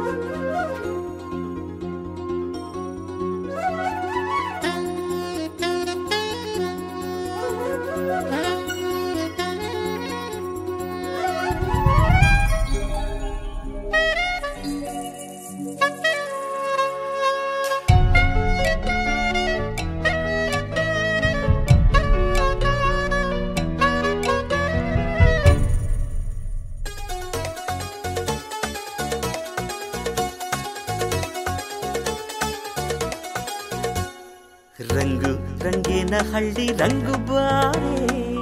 ರಂಗು ರಂಗಿನ ಹಳ್ಳಿ ರಂಗು ಬಾರೆ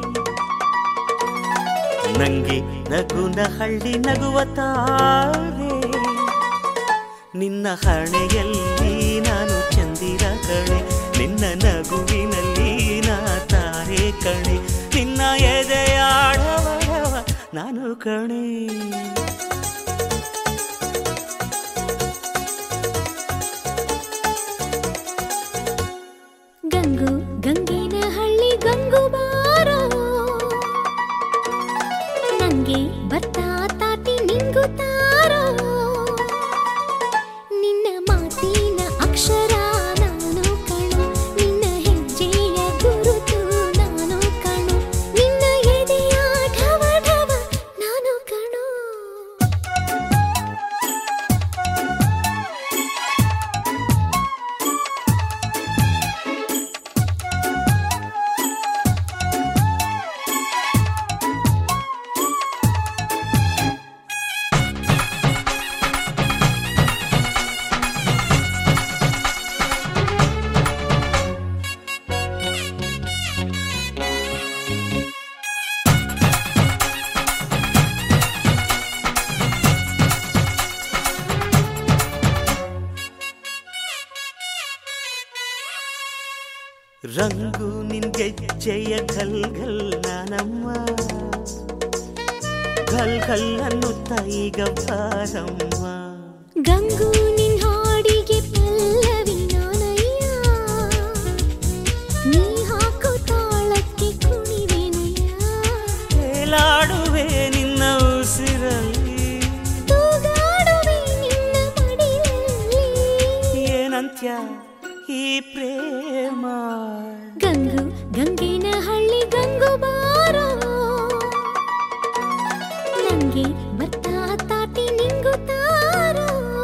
ನಂಗೆ ನಗುನ ಹಳ್ಳಿ ನಗುವ ತಾರೆ ನಿನ್ನ ಹಣೆಯಲ್ಲಿ ನಾನು ಚಂದಿರ ಕಣೆ ನಿನ್ನ ನಗುವಿನಲ್ಲಿ ನಾ ತಾರೆ ಕಣೆ ನಿನ್ನ ಎದೆಯಾಡವರವ ನಾನು ಕಣೆ ಗಂಗು ಗಂಗಿನ ಹಳ್ಳಿ ಗಂಗು ಬಾರೋ ನಂಗೆ ಬರ್ತಾ ತಾಟಿ ನಿಂಗು ತಾರೋ ನಿನ್ನ ಮಾತಿನ ಅಕ್ಷರ ನಾನು ಕಣು ನಿನ್ನ ಹೆಜ್ಜೆಯ ಗುರುತು ನಾನು ಕಣು ನಿನ್ನ ಎದೆಯ ಢವ ಢವ ನಾನು ಕಣು ರಂಗು ನಿನ್ಗೆಜ್ಜೆಯ ಘಲ್ ಘಲ್ ನಾನಮ್ಮ ಘಲ್ ಘಲ್ ಅನ್ನುತ್ತ ಈಗ ಬಾರಮ್ಮ ಗಂಗು ನಿನ್ ಹಾಡಿಗೆ ಪಲ್ಲವಿ ನಾನಯ್ಯ ನೀ ಹಾಕೋ ತಾಳಕ್ಕೆ ಕುಣಿವೆನಯ್ಯ ಹೇಳಾಡುವೆ ನಿನ್ನ ಉಸಿರಲ್ಲಿ ತೂಗಾಡುವೆ ನಿನ್ನ ಮಡಿಲಲ್ಲಿ ಏನಂತ್ಯ ಈ ಪ್ರೇಮ ಗಂಗು ಗಂಗಿನ ಹಳ್ಳಿ ಗಂಗು ಬಾರೋ ನಂಗೆ ಬರ್ತಾ ತಾಟಿ ನಿಂಗು ತಾರೋ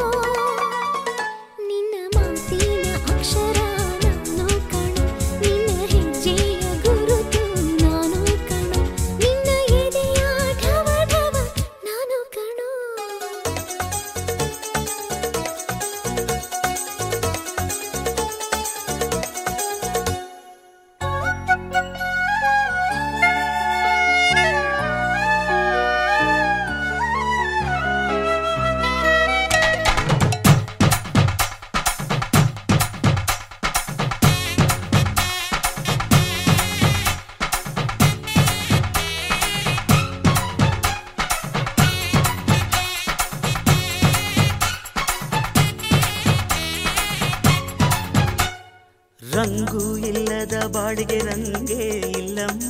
ನಿನ್ನ ಮಾತಿನ ಅಕ್ಷರ ನಾನು ಕಣು ನಿನ್ನ ಹೆಜ್ಜೆಯ ಗುರುತು ನಾನು ಕಣು ನಿನ್ನ ಎದೆಯ ಢವ ಢವ ನಾನು ಕಣು ರಂಗು ಇಲ್ಲದ ಬಾಡಿಗೆ ರಂಗೇ ಇಲ್ಲಮ್ಮ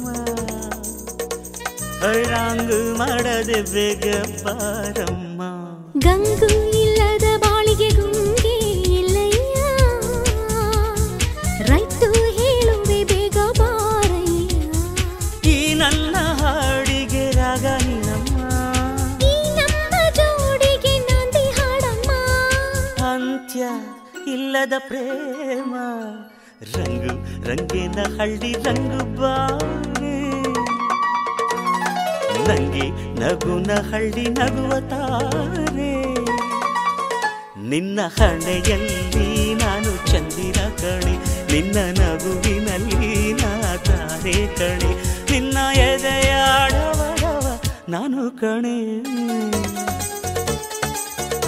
ರಾಂಗು ಮಾಡದೆ ಬೇಗ ಬಾರಮ್ಮ ಗಂಗು ಇಲ್ಲದ ಬಾಳಿಗೆ ಗುಂಗೆ ಇಲ್ಲಯ್ಯ ರೈತು ಹೇಳುವೆ ಬೇಗ ಬಾರಯ್ಯ ಈ ನನ್ನ ಹಾಡಿಗೆ ರಾಗ ನೀನಮ್ಮ ಈ ನಮ್ಮ ಜೋಡಿಗೆ ನಾಂದಿ ಹಾಡಮ್ಮ ಅಂತ್ಯ ಇಲ್ಲದ ಪ್ರೇಮ ರಂಗು ರಂಗಿನ ಹಳ್ಳಿ ರಂಗು ಬಾರೆ ನಂಗೆ ನಗುನ ಹಳ್ಳಿ ನಗುವ ತಾರೆ ನಿನ್ನ ಹಣೆಯಲ್ಲಿ ನಾನು ಚಂದಿರ ಕಣೆ ನಿನ್ನ ನಗುವಿನಲ್ಲಿ ನಾ ತಾರೆ ಕಣೆ ನಿನ್ನ ಎದೆಯಾಡವರವ ನಾನು ಕಣೆ